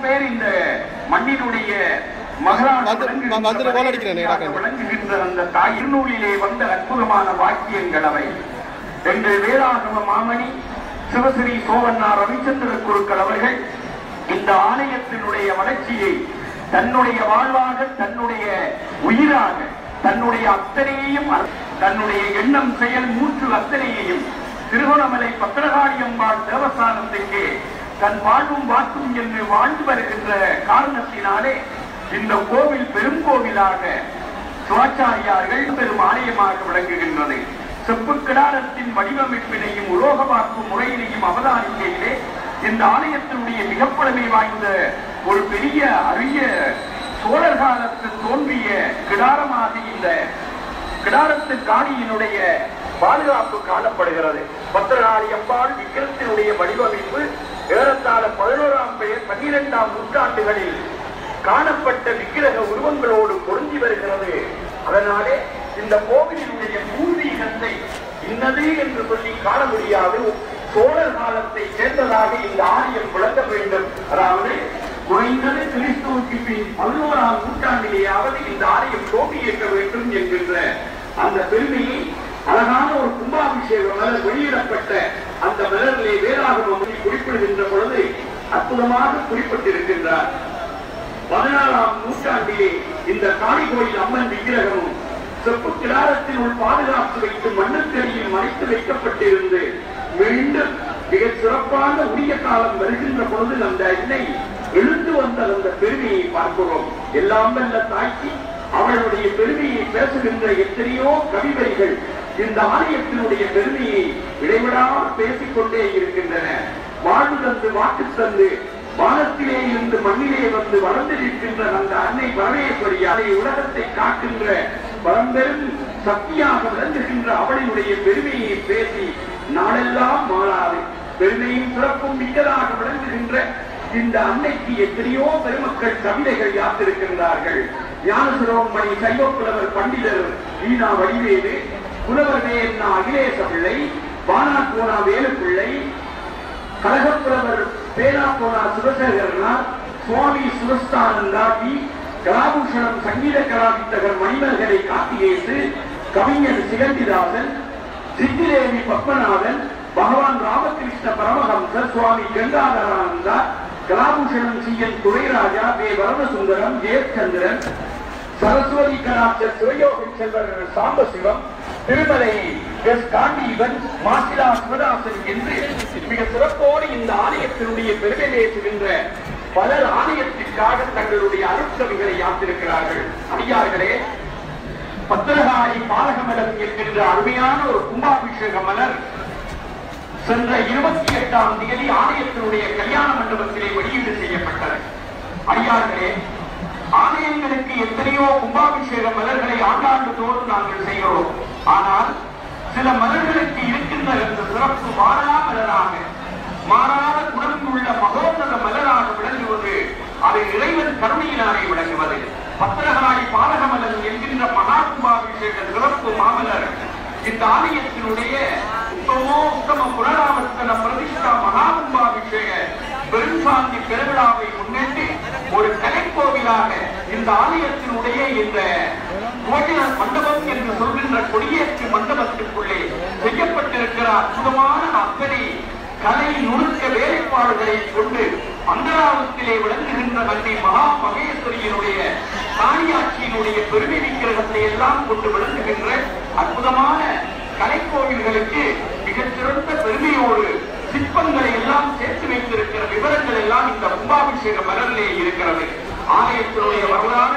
பேர் இந்த மண்ணினுடைய மகளாக வந்து- விளங்குகின்ற வந்துட்டு கோல் அடிக்கிறேன், நேரா கண்டு. விளங்குகின்ற அந்த தாய் நூலிலே வந்த அற்புதமான வாக்கியங்கள் அவை எங்கள் வேதாகம மாமணி சிவஸ்ரீ சோவண்ணா ரவிச்சந்திர குருக்கள் அவர்கள் இந்த ஆலயத்தினுடைய வளர்ச்சியை தன்னுடைய வாழ்வாக தன்னுடைய உயிராக தன்னுடைய அத்தனையையும் அர்- தன்னுடைய எண்ணம் செயல் மூன்று அத்தனையையும் திருவண்ணாமலை பத்திரகாளியம்பாள் தேவஸ்தானத்துக்கு தன் வாழ்வும் வாக்கும் என்று வாழ்ந்து வருகின்ற காரணத்தினாலே இந்த கோவில் பெரும் கோவிலாக சிவாச்சாரியார்கள் பெரும் ஆலயமாக விளங்குகின்றது செப்பு கிடாரத்தின் வடிவமைப்பினையும் உலோகமாக்கும் முறையினையும் அவதானிக்கையிலே இந்த ஆலயத்தினுடைய மிகப்பழமை வாய்ந்த ஒரு பெரிய அரிய சோழர் காலத்தில் தோன்றிய கிடாரமாக இந்த கிடாரத்து காணியினுடைய பாதுகாப்பு காணப்படுகிறது பத்திரகாளி அம்பாள் விக்கிரத்தினுடைய வடிவமைப்பு ஏறத்தாழ பதினோராம் பெயர் பன்னிரெண்டாம் நூற்றாண்டுகளில் காணப்பட்ட விக்கிரக உருவங்களோடு பொருந்தி வருகிறது அதனாலே இந்த கோவிலினுடைய பூர்வீகத்தை இன்னது என்று சொல்லி காண முடியாது சோழர் காலத்தை சேர்ந்ததாக இந்த ஆலயம் விளங்க வேண்டும் அதாவது குறைந்தது கிறிஸ்துவுக்கு பின் பதினோராம் நூற்றாண்டிலேயாவது இந்த ஆலயம் தோண்டியேற்க வேண்டும் என்கின்ற அந்த பெருமையை அழகான ஒரு கும்பாபிஷேக மலர் வெளியிடப்பட்ட அந்த மலரிலே வேதாகமம் குறிப்பிடுகின்ற பொழுது அற்புதமாக குறிப்பிட்டிருக்கின்றார் பதினாறாம் நூற்றாண்டிலே இந்த காளி கோயில் அம்மன் விக்கிரகமும் செப்பு கிடாரத்தில் உள் பாதுகாத்து வைத்து மண்ணுக்கடியில் மறைத்து வைக்கப்பட்டிருந்து மீண்டும் மிக சிறப்பான உரிய காலம் வருகின்ற பொழுது அந்த எண்ணெய் எழுந்து வந்த அந்த பெருமையை பார்க்கிறோம் எல்லாம் வல்ல தாய்க்கு அவளுடைய பெருமையை பேசுகின்ற எத்தனையோ கவிதைகள் இந்த ஆலயத்தினுடைய பெருமையை இடைவிடாமல் பேசிக்கொண்டே இருக்கின்றன வாழ்வு தந்து வாக்கு தந்து வானத்திலே இருந்து மண்ணிலே வந்து வளர்ந்திருக்கின்ற அந்த அன்னை பரமேஸ்வரி அதை உலகத்தை காக்கின்ற பரம்பெரும் சக்தியாக விளங்குகின்ற அவளினுடைய பெருமையை பேசி நாளெல்லாம் மாறாது பெருமையும் சிறப்பும் மிக்கதாக விளங்குகின்ற இந்த அன்னைக்கு எத்தனையோ பெருமக்கள் கவிதைகள் யாத்திருக்கின்றார்கள் ஞானசுரோமணி சைவப்புலவர் பண்டிதர் ஈனா வடிவேலு புலவர் வேண்ணா அகிலேச பிள்ளை பானா கோனா வேலுப்பிள்ளை கழகப்புலவர் பேனா போனா சிவசேகரனார் சுவாமி சுரஸ்தானந்தா வி கலாபூஷணம் சங்கீத கலாவித்தகர் மணிமல்கரை கார்த்திகேசு கவிஞர் சிகண்டிதாசன் சித்திதேவி பத்மநாதன் பகவான் ராமகிருஷ்ண பரமஹம்சர் சுவாமி கங்காதரானந்தா கலாபூஷணம் சி என் துரைராஜா வே வரதசுந்தரம் ஜெயச்சந்திரன் சரஸ்வதி கலாச்சர் சிவயோகி செல்வர் சாம்பசிவம் திருமலை எஸ் காண்டீவன் மாசிலா சிவதாசன் என்று மிக சிறப்போடு இந்த ஆலயத்தினுடைய பெருமை பேசுகின்ற பலர் ஆலயத்திற்காக தங்களுடைய அருட்கவிகளை யாத்திருக்கிறார்கள் அடியார்களே பத்திரகாளி பாலகமலம் என்கின்ற அருமையான ஒரு கும்பாபிஷேக மலர் சென்ற இருபத்தி எட்டாம் தேதி ஆலயத்தினுடைய கல்யாண மண்டபத்திலே வெளியீடு செய்யப்பட்டது அடியார்களே ஆலயங்களுக்கு எத்தனையோ கும்பாபிஷேக மலர்களை ஆண்டாண்டு தோறும் நாங்கள் செய்கிறோம் ஆனால் சில மலர்களுக்கு இருக்கின்ற இந்த சிறப்பு மாறா மலராக மாறாத குணமுள்ள மகோன்னத மலராக விளங்குவது அது இறைவன் கருணையினாலே விளங்குவது பத்திரகாளி பாலகமலன் என்கின்ற மகா கும்பாபிஷேக சிறப்பு மாமலர் இந்த ஆலயத்தினுடைய உத்தமோ உத்தம புனராவர்த்தன பிரதிஷ்டா மகா கும்பாபிஷேக பெருஞ்சாந்தி பெருவிழாவை முன்னிட்டு ஒரு கலைக்கோவிலாக இந்த ஆலயத்தினுடைய இந்த கோயில் மண்டபம் என்று சொல்கின்ற கொடியேற்று மண்டபத்திற்குள்ளே செய்யப்பட்டிருக்கிற அற்புதமான அத்தனை கலை நுணுக்க வேலைப்பாடுகளை கொண்டு மந்திராவத்திலே விளங்குகின்ற நன்றி மகா மகேஸ்வரியினுடைய காளியாட்சியினுடைய பெருமை விக்கிரகத்தை எல்லாம் கொண்டு விளங்குகின்ற அற்புதமான கலைக்கோவில்களுக்கு மிகச்சிறந்த பெருமையோடு சிற்பங்களை எல்லாம் சேர்த்து வைத்திருக்கிற விவரங்கள் எல்லாம் இந்த கும்பாபிஷேக மலரிலே இருக்கிறது ஆலயத்தினுடைய வரலாறு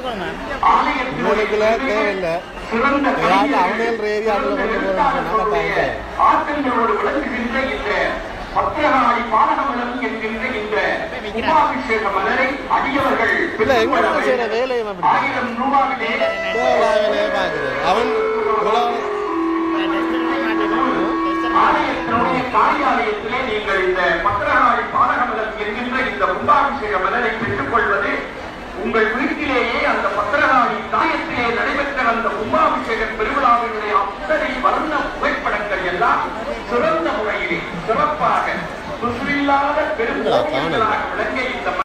மூளைக்குள்ள தேவையில்லை. சிறந்த ஏதாவது அவனேன்ற ஏரியாவுல கொண்டு போறோம்னு சொன்னா பாருங்க. ஆற்றங்களோடு விளங்குகின்ற இந்த பத்திரகாளி பாலகமலம் என்கின்ற இந்த கும்பாபிஷேக மலரை அடியவர்கள் இல்ல எங்க செய்யற வேலையை அப்படி ஆயிரம் ரூபாவிலே தேவையில்லாமலே பாக்குது அவன் இவ்வளவு ஆலயத்தினுடைய காரியாலயத்திலே நீங்கள் இந்த பத்திரகாளி பாலகமலம் என்கின்ற இந்த கும்பாபிஷேக மலரை பெற்றுக் கொள்வது உங்கள் வீட்டிலேயே அந்த பத்திரகாளி தாயத்திலே நடைபெற்ற அந்த கும்பாபிஷேக பெருவிழாவினுடைய அத்தனை வர்ண புகைப்படங்கள் எல்லாம் சிறந்த முறையிலே சிறப்பாக சுற்றில்லாத பெரும் என்னடா காணோம்? கோவில்களாக விளங்கிய இந்த